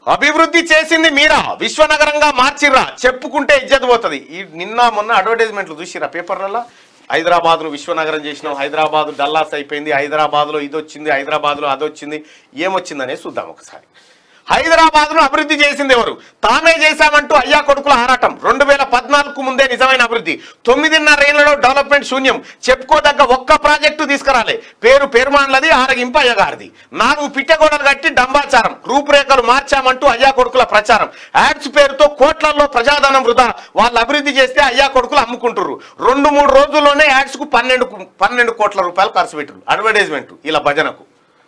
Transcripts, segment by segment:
అభివృద్ధి చేసింది మీరా విశ్వనగరంగా మార్చిర్రా చెప్పుకుంటే ఇజ్జత్ పోతుంది ఈ నిన్న మొన్న అడ్వర్టైజ్మెంట్లు చూసిరా పేపర్లలో హైదరాబాద్ను విశ్వనగరం చేసినాం హైదరాబాద్ డల్లాస్ అయిపోయింది హైదరాబాద్లో ఇది వచ్చింది హైదరాబాద్లో అది వచ్చింది ఏమొచ్చిందనే చూద్దాం ఒకసారి హైదరాబాద్ను అభివృద్ధి చేసింది ఎవరు తామే చేశామంటూ అయ్యా కొడుకుల ఆరాటం రెండు వేల పద్నాలుగు ముందే నిజమైన అభివృద్ధి తొమ్మిదిన్నరేళ్లలో డెవలప్మెంట్ శూన్యం చెప్పుకోదగ్గ ఒక్క ప్రాజెక్టు తీసుకురాలే పేరు పేరుమాన్లది ఆరగింపు అయ్యగారిది నాలుగు పిట్టగోడలు కట్టి డంబాచారం రూపురేఖలు మార్చామంటూ అయ్యా కొడుకుల ప్రచారం యాడ్స్ పేరుతో కోట్లలో ప్రజాధనం వృధా వాళ్ళు అభివృద్ధి చేస్తే అయ్యా కొడుకులు అమ్ముకుంటారు రెండు మూడు రోజుల్లోనే యాడ్స్ కు పన్నెండు పన్నెండు కోట్ల రూపాయలు ఖర్చు పెట్టారు అడ్వర్టైజ్మెంట్ ఇలా భజనకు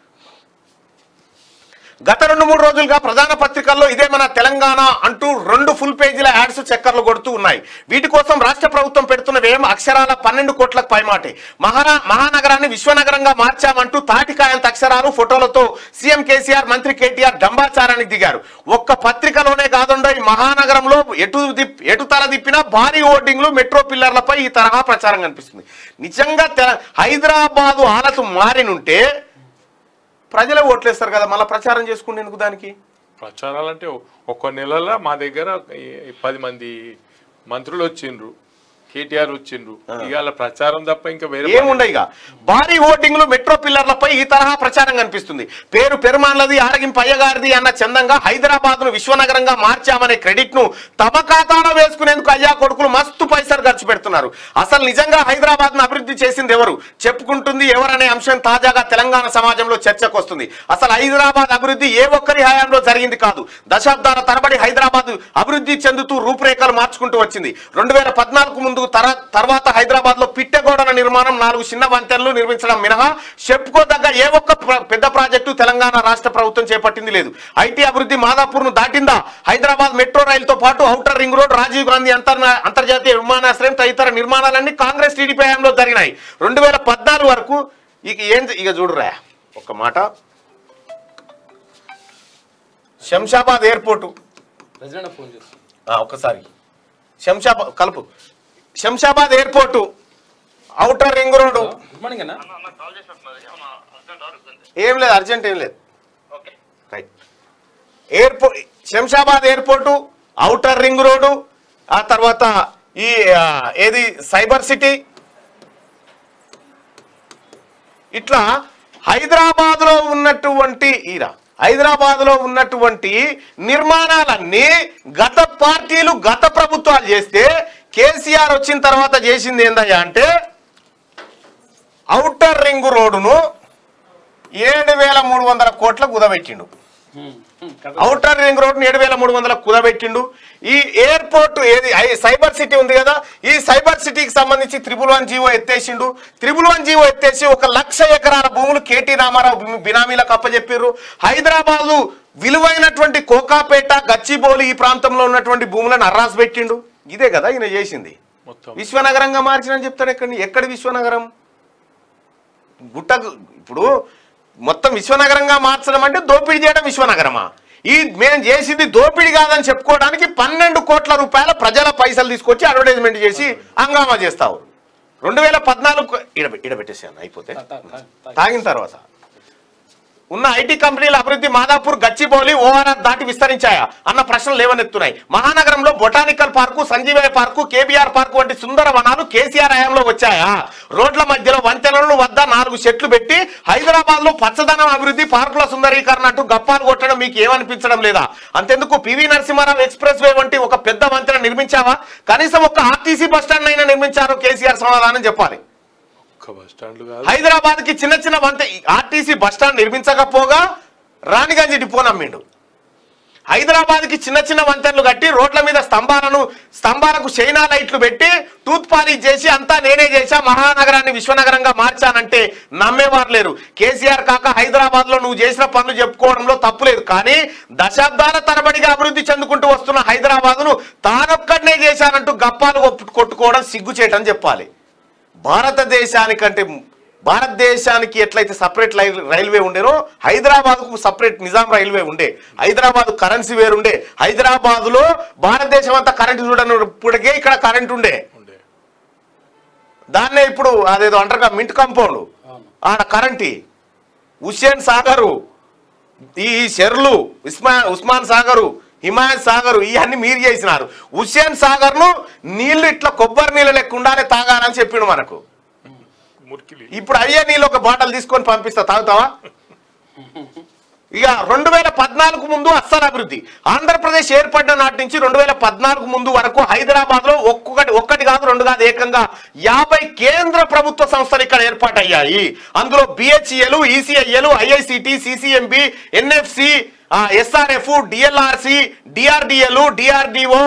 గత రెండు మూడు రోజులుగా ప్రధాన పత్రికల్లో ఇదే మన తెలంగాణ అంటూ రెండు ఫుల్ పేజీల యాడ్స్ చక్కర్లు కొడుతూ ఉన్నాయి వీటి కోసం రాష్ట్ర ప్రభుత్వం పెడుతున్న వ్యయం అక్షరాల పన్నెండు కోట్లకు పైమాటే మహారా మహానగరాన్ని విశ్వనగరంగా మార్చామంటూ తాటికాయంత అక్షరాలు ఫోటోలతో సీఎం కేసీఆర్ మంత్రి కేటీఆర్ డంబాచారానికి దిగారు ఒక్క పత్రికలోనే కాకుండా ఈ మహానగరంలో ఎటు దిప్ ఎటు తల దిప్పినా భారీ ఓటింగ్లు మెట్రో పిల్లర్లపై ఈ తరహా ప్రచారం కనిపిస్తుంది నిజంగా తెల- హైదరాబాదు ఆలతు మారినుంటే ప్రజలే ఓట్లేస్తారు కదా మళ్ళీ ప్రచారం చేసుకునేందుకు దానికి ప్రచారాలంటే ఒక్క నెలలో మా దగ్గర ఈ పది మంది మంత్రులు వచ్చిండ్రు కేటీఆర్ వచ్చిండ్రు ఇవాళ ప్రచారం తప్ప ఇంకా వేరే పని- ఏముండయి ఇక భారీ ఓటింగ్లు మెట్రో పిల్లర్లపై ఈ తరహా ప్రచారం కనిపిస్తుంది పేరు పెరుమాన్లది ఆరగింపు అయ్యగారిది అన్న చందంగా హైదరాబాద్ ను విశ్వనగరంగా మార్చామనే క్రెడిట్ ను తమ ఖాతాలో వేసుకునేందుకు అయ్యా కొడుకులు మస్తు పైసలు ఖర్చు పెడుతున్నారు అసలు నిజంగా హైదరాబాద్ ను అభివృద్ధి చేసింది ఎవరు చెప్పుకుంటుంది ఎవరనే అంశం తాజాగా తెలంగాణ సమాజంలో చర్చకు వస్తుంది అసలు హైదరాబాద్ అభివృద్ధి ఏ ఒక్కరి హయాంలో జరిగింది కాదు దశాబ్దాల తరబడి హైదరాబాద్ అభివృద్ధి చెందుతూ రూపురేఖలు మార్చుకుంటూ వచ్చింది రెండు వేల పద్నాలుగు ముందు తర- తర్వాత హైదరాబాద్ లో పిట్టగోడల నిర్మాణం నాలుగు చిన్న వంతెనలు నిర్మించడం మినహా చెప్పుకోదగ్గ ఏ ఒక్క ప్ర- పెద్ద ప్రాజెక్టు తెలంగాణ రాష్ట్ర ప్రభుత్వం చేపట్టింది లేదు ఐటీ అభివృద్ధి మాదాపూర్ ను దాటిందా హైదరాబాద్ మెట్రో రైలుతో పాటు outer ring road Rajiv Gandhi అంతర్ అంతర్జాతీయ విమానాశ్రయం తదితర నిర్మాణాలన్నీ కాంగ్రెస్ టీడీపీ హయాంలో జరిగినాయి రెండు వేల పద్నాలుగు వరకు ఇక ఏం ఇక చూడురా ఒక్క మాట శంషాబాద్ ఎయిర్పోర్టు ప్రెసిడెంట్ ఫోన్ చేస్తాను ఆ, ఒక్కసారి శంషాబాద్ కలుపు Shamshabad airport outer ring road good morning అన్న ఏం లేదు అర్జెంట్ ఏం లేదు right airport Shamshabad airport outer ring road ఆ తర్వాత ఈ ఆ, ఏది సైబర్ సిటీ ఇట్లా హైదరాబాద్లో ఉన్నటువంటి ఈరా హైదరాబాద్లో ఉన్నటువంటి నిర్మాణాలన్నీ గత పార్టీలు గత ప్రభుత్వాలు చేస్తే కేసీఆర్ వచ్చిన తర్వాత చేసింది ఏందయ్యా అంటే ఔటర్ రింగ్ రోడ్డును ఏడు వేల మూడు వందల కోట్ల కుదబెట్టిండు ఔటర్ రింగ్ రోడ్ ఏడు వేల మూడు వందల కుదబెట్టిండు ఈ ఎయిర్పోర్ట్ ఏది ఐ- సైబర్ సిటీ ఉంది కదా ఈ సైబర్ సిటీకి సంబంధించి త్రిబుల్ వన్ జీవో ఎత్తేసిండు త్రిబుల్ వన్ జీవో ఎత్తేసి ఒక లక్ష ఎకరాల భూములు కేటీ రామారావు బినా- బినామీలకు అప్పచెప్పారు హైదరాబాదు విలువైనటువంటి కోకాపేట గచ్చిబౌలి ఈ ప్రాంతంలో ఉన్నటువంటి భూములను అర్రాసి పెట్టిండు ఇదే కదా ఈయన చేసింది మొత్తం విశ్వనగరంగా మార్చినని చెప్తాడు ఎక్కడ ఎక్కడ విశ్వనగరం గుట్ట ఇప్పుడు మొత్తం విశ్వనగరంగా మార్చడం అంటే దోపిడీ చేయడం విశ్వనగరమా ఈ మేము చేసింది దోపిడీ కాదని చెప్పుకోవడానికి పన్నెండు కోట్ల రూపాయల ప్రజల పైసలు తీసుకొచ్చి అడ్వర్టైజ్మెంట్ చేసి హంగామా చేస్తావు రెండు వేల పద్నాలుగు ఇడబె ఇడబెట్టేసాను అయిపోతే తాగిన తర్వాత ఉన్న ఐటీ కంపెనీల అభివృద్ధి మాదాపూర్ గచ్చిబౌలి ఓఆర్ఆర్ దాటి విస్తరించాయా అన్న ప్రశ్నలు లేవనెత్తున్నాయి మహానగరంలో botanical park Sanjeevaiah park KBR park వంటి సుందర వనాలు కేసీఆర్ హయాంలో వచ్చాయా రోడ్ల మధ్యలో వంతెనలను వద్ద నాలుగు చెట్లు పెట్టి హైదరాబాద్ లో పచ్చదనం అభివృద్ధి పార్కుల సుందరీకరణ అంటూ గప్పాలు కొట్టడం మీకు ఏమనిపించడం లేదా అంతెందుకు పివి నరసింహారావు ఎక్స్ప్రెస్ వే వంటి ఒక పెద్ద వంతెన నిర్మించావా కనీసం ఒక ఆర్టీసీ బస్ స్టాండ్ అయినా నిర్మించారో కేసీఆర్ సమాధానం చెప్పాలి ఒక్క బస్ స్టాండ్లు కాదు హైదరాబాద్ కి చిన్న చిన్న వంతె ఆర్టీసీ బస్ స్టాండ్ నిర్మించకపోగా రాణిగంజ్ డిపో నమ్మిండు హైదరాబాద్ కి చిన్న చిన్న వంతెనలు కట్టి రోడ్ల మీద స్తంభాలను స్తంభాలకు చైనా లైట్లు పెట్టి టూత్ పాలిష్ చేసి అంతా నేనే చేశా మహానగరాన్ని విశ్వనగరంగా మార్చానంటే నమ్మేవారు లేరు కేసీఆర్ కాక హైదరాబాద్ లో నువ్వు చేసిన పనులు చెప్పుకోవడంలో తప్పులేదు కానీ దశాబ్దాల తరబడిగా అభివృద్ధి చెందుకుంటూ వస్తున్న హైదరాబాద్ ను తానొక్కడనే చేశానంటూ గప్పాలు కొట్టు- కొట్టుకోవడం సిగ్గుచేటని చెప్పాలి భారతదేశానికంటే భారతదేశానికి ఎట్లయితే సపరేట్ రైల్వే ఉండేనో హైదరాబాద్కు సపరేట్ నిజాం రైల్వే ఉండే హైదరాబాద్ కరెన్సీ వేరుండే హైదరాబాద్ లో భారతదేశం అంతా కరెంట్ చూడనప్పుడే ఇక్కడ కరెంట్ ఉండే ఉండే దాన్నే ఇప్పుడు అదేదో అంటారు కదా మింట్ కాంపౌండ్ అవును ఆడ కరెంటీ హుస్సేన్ సాగరు ఈ చెర్లు ఉస్మా ఉస్మాన్ సాగరు హిమాయత్ సాగర్ ఇవన్నీ మీరు చేసినారు హుస్సేన్ సాగర్ ను నీళ్లు ఇట్లా కొబ్బరి నీళ్ళు లెక్క ఉండాలి తాగాలని చెప్పిండు మనకు మురికిలి ఇప్పుడు అయ్యే నీళ్ళు ఒక బాటల్ తీసుకొని పంపిస్తా తాగుతావా ఇక రెండు వేల పద్నాలుగు ముందు అస్సలు అభివృద్ధి ఆంధ్రప్రదేశ్ ఏర్పడ్డ నాటి నుంచి రెండు వేల పద్నాలుగు ముందు వరకు హైదరాబాద్ లో ఒక్కొక్కటి ఒక్కటి కాదు రెండు కాదు ఏకంగా యాభై కేంద్ర ప్రభుత్వ సంస్థలు ఇక్కడ ఏర్పాటయ్యాయి అందులో BHEL ECIL IICT CCMB NFC SRF DLRC DRDL DRDO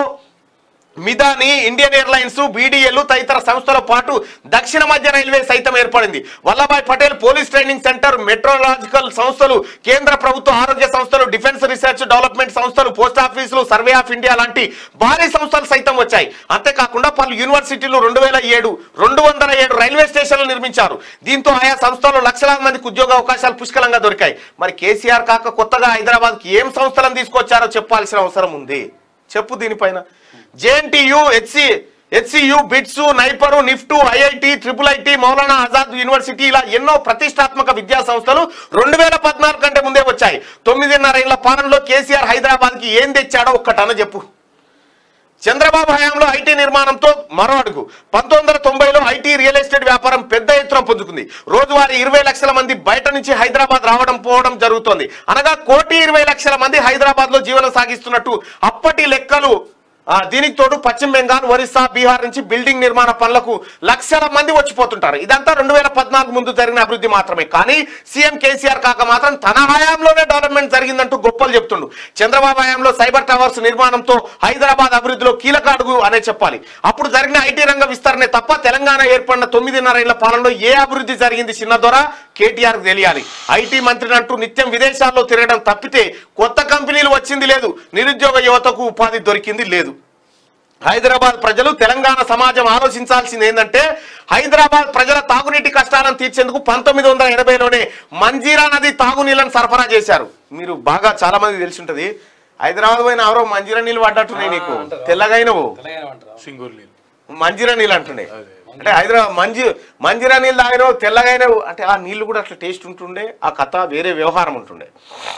Midhani Indian airlines BDL తదితర సంస్థల పాటు దక్షిణ మధ్య రైల్వే సైతం ఏర్పడింది Vallabhbhai Patel police training centre metrological సంస్థలు కేంద్ర ప్రభుత్వ ఆరోగ్య సంస్థలు డిఫెన్స్ రీసెర్చ్ డెవలప్మెంట్ సంస్థలు పోస్ట్ ఆఫీసులు సర్వే ఆఫ్ ఇండియా లాంటి భారీ సంస్థలు సైతం వచ్చాయి అంతేకాకుండా పలు యూనివర్సిటీలు రెండు వేల ఏడు రెండు వందల ఏడు రైల్వే స్టేషన్లు నిర్మించారు దీంతో ఆయా సంస్థలు లక్షలాది మందికి ఉద్యోగ అవకాశాలు పుష్కలంగా దొరికాయి మరి కేసీఆర్ కాక కొత్తగా హైదరాబాద్కి ఏం సంస్థలను తీసుకొచ్చారో చెప్పాల్సిన అవసరం ఉంది చెప్పు దీనిపైన JNTU HC HCU BITS NIPER NIFT IIT triple IT Maulana Azad university ఇలా ఎన్నో ప్రతిష్టాత్మక విద్యా సంస్థలు రెండు వేల పద్నాలుగు కంటే ముందే వచ్చాయి తొమ్మిదిన్నర ఏళ్ల పాలనలో కేసీఆర్ హైదరాబాద్ కి ఏం తెచ్చాడో ఒక్కటన చెప్పు చంద్రబాబు హయాంలో ఐటీ నిర్మాణంతో మరో అడుగు పంతొమ్మిది వందల తొంభైలో ఐటీ రియల్ ఎస్టేట్ వ్యాపారం పెద్ద ఎత్తున పుంజుకుంది రోజువారీ ఇరవై లక్షల మంది బయట నుంచి హైదరాబాద్ రావడం పోవడం జరుగుతోంది అనగా కోటి ఇరవై లక్షల మంది హైదరాబాద్ లో జీవనం సాగిస్తున్నట్టు అప్పటి లెక్కలు ఆ, దీనికి తోడు పశ్చిమ బెంగాల్ ఒరిస్సా బీహార్ నుంచి బిల్డింగ్ నిర్మాణ పనులకు లక్షల మంది వచ్చిపోతుంటారు ఇదంతా రెండు వేల పద్నాలుగు ముందు జరిగిన అభివృద్ధి మాత్రమే కానీ సీఎం కేసీఆర్ కాక మాత్రం తన హయాంలోనే డెవలప్మెంట్ జరిగిందంటూ గొప్పలు చెప్తుండు చంద్రబాబు హయాంలో సైబర్ టవర్స్ నిర్మాణంతో హైదరాబాద్ అభివృద్ధిలో కీలక అడుగు అనే చెప్పాలి అప్పుడు జరిగిన ఐటీ రంగ విస్తరణే తప్ప తెలంగాణ ఏర్పడిన తొమ్మిదిన్నర ఏళ్ల పాలనలో ఏ అభివృద్ధి జరిగింది చిన్న దొర కేటీఆర్ తెలియాలి ఐటీ మంత్రిని అంటూ నిత్యం విదేశాల్లో తిరగడం తప్పితే కొత్త కంపెనీలు వచ్చింది లేదు నిరుద్యోగ యువతకు ఉపాధి దొరికింది లేదు హైదరాబాద్ ప్రజలు తెలంగాణ సమాజం ఆలోచించాల్సింది ఏంటంటే హైదరాబాద్ ప్రజల తాగునీటి కష్టాలను తీర్చేందుకు పంతొమ్మిది వందల ఎనభైలోనే మంజీరా నది తాగునీళ్ళని సరఫరా చేశారు మీరు బాగా చాలా మంది తెలిసి ఉంటది హైదరాబాద్ పోయిన ఎవరో మంజీరా నీళ్ళు పడ్డట్టున్నాయి నీకు అంటారా? తెల్లగైనవు తెలంగాణ అంటారా సింగూరు నీళ్ళు మంజీరా నీళ్ళు అంటుండే అదే. అంటే హైదరాబాద్ మంజి మంజీరా నీళ్ళు తాగినవు తెల్లగైనవు అంటే ఆ నీళ్లు కూడా అట్లా టేస్ట్ ఉంటుండే ఆ కథ వేరే వ్యవహారం ఉంటుండే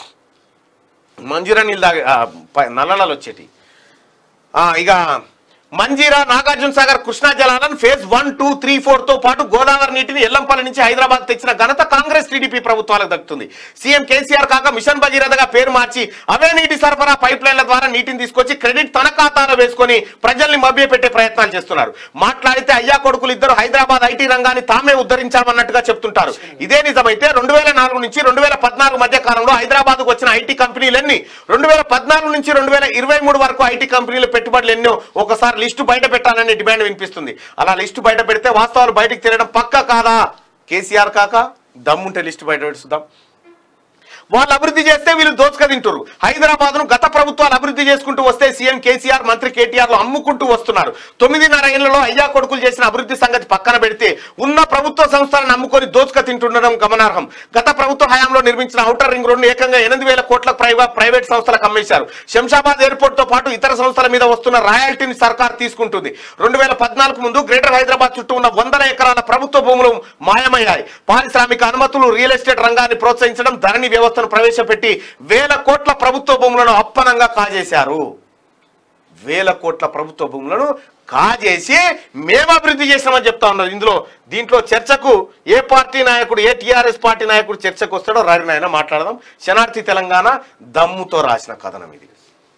మంజీరా నీళ్ళు తాగే ఆ, ప- నల్లనలు వచ్చేటి ఆ, ఇక మంజీరా నాగార్జున సాగర్ కృష్ణా జలాలను phase one two three four తో పాటు గోదావరి నీటిని ఎల్లంపల్లి నుంచి హైదరాబాద్ తెచ్చిన ఘనత కాంగ్రెస్ టీడీపీ ప్రభుత్వాలకు దక్కుతుంది సీఎం కేసీఆర్ కాక మిషన్ భగీరథగా పేరు మార్చి అవే నీటి సరఫరా పైప్ లైన్ల ద్వారా నీటిని తీసుకొచ్చి క్రెడిట్ తన ఖాతాలో వేసుకొని ప్రజల్ని మభ్యపెట్టే ప్రయత్నాలు చేస్తున్నారు మాట్లాడితే అయ్యా కొడుకులు ఇద్దరు హైదరాబాద్ ఐటీ రంగాన్ని తామే ఉద్ధరించామన్నట్టుగా చెప్తుంటారు ఇదే నిజమైతే రెండు వేల నాలుగు నుంచి రెండు వేల పద్నాలుగు మధ్య కాలంలో హైదరాబాద్ వచ్చిన ఐటీ కంపెనీలన్నీ రెండు వేల పద్నాలుగు నుంచి రెండు వేల ఇరవై మూడు వరకు ఐటీ కంపెనీల పెట్టుబడులు ఎన్నో ఒకసారి లిస్టు బయట పెట్టాలనే డిమాండ్ వినిపిస్తుంది అలా లిస్టు బయట పెడితే వాస్తవాలు బయటకు తిరగడం పక్క కాదా కేసీఆర్ కాక దమ్ముంటే లిస్టు బయట పెడుతుందాం వాళ్ళు అభివృద్ధి చేస్తే వీళ్ళు దోచుక తింటారు హైదరాబాద్ ను గత ప్రభుత్వాలు అభివృద్ధి చేసుకుంటూ వస్తే సీఎం కేసీఆర్ మంత్రి కేటీఆర్ అమ్ముకుంటూ వస్తున్నారు తొమ్మిదిన్నర ఏళ్లలో అయ్యా కొడుకులు చేసిన అభివృద్ధి సంగతి పక్కన పెడితే ఉన్న ప్రభుత్వ సంస్థలను అమ్ముకొని దోచుక తింటుండడం గమనార్హం గత ప్రభుత్వ హయాంలో నిర్మించిన ఔటర్ రింగ్ రోడ్ను ఏకంగా ఎనిమిది వేల కోట్ల ప్రైవా- ప్రైవేట్ సంస్థలకు అమ్మేశారు శంషాబాద్ ఎయిర్పోర్ట్ తో పాటు ఇతర సంస్థల మీద వస్తున్న రాయల్టీని సర్కార్ తీసుకుంటుంది రెండు వేల పద్నాలుగు ముందు గ్రేటర్ హైదరాబాద్ చుట్టూ ఉన్న వందల ఎకరాల ప్రభుత్వ భూములు మాయమయ్యాయి పారిశ్రామిక అనుమతులు రియల్ ఎస్టేట్ రంగాన్ని ప్రోత్సహించడం ధరణి వ్యవస్థను ప్రవేశపెట్టి వేల కోట్ల ప్రభుత్వ భూములను అప్పనంగా కాజేశారు వేల కోట్ల ప్రభుత్వ భూములను కాజేసి మేము అభివృద్ధి చేసినామని చెప్తా ఉన్నారు ఇందులో దీంట్లో చర్చకు ఏ పార్టీ నాయకుడు ఏ టీఆర్ఎస్ పార్టీ నాయకుడు చర్చకు వస్తాడో రారి నాయన మాట్లాడదాం శనార్థి తెలంగాణ దమ్ముతో రాసిన కథనం ఇది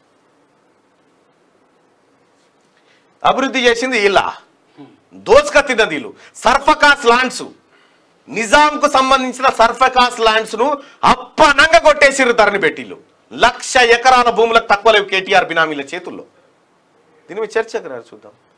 అభివృద్ధి చేసింది ఇలా దోచుక తిన్నది వీళ్ళు సర్ఫకాస్ ల్యాండ్స్ నిజాంకు సంబంధించిన సర్ఫకాస్ ల్యాండ్స్ ను అప్పనంగా కొట్టేసిర్రు ధరణి పెట్టిళ్ళు లక్ష ఎకరాల భూములకు తక్కువ లేవు కేటీఆర్ బినామీల చేతుల్లో దీని మీద చర్చకు రా చూద్దాం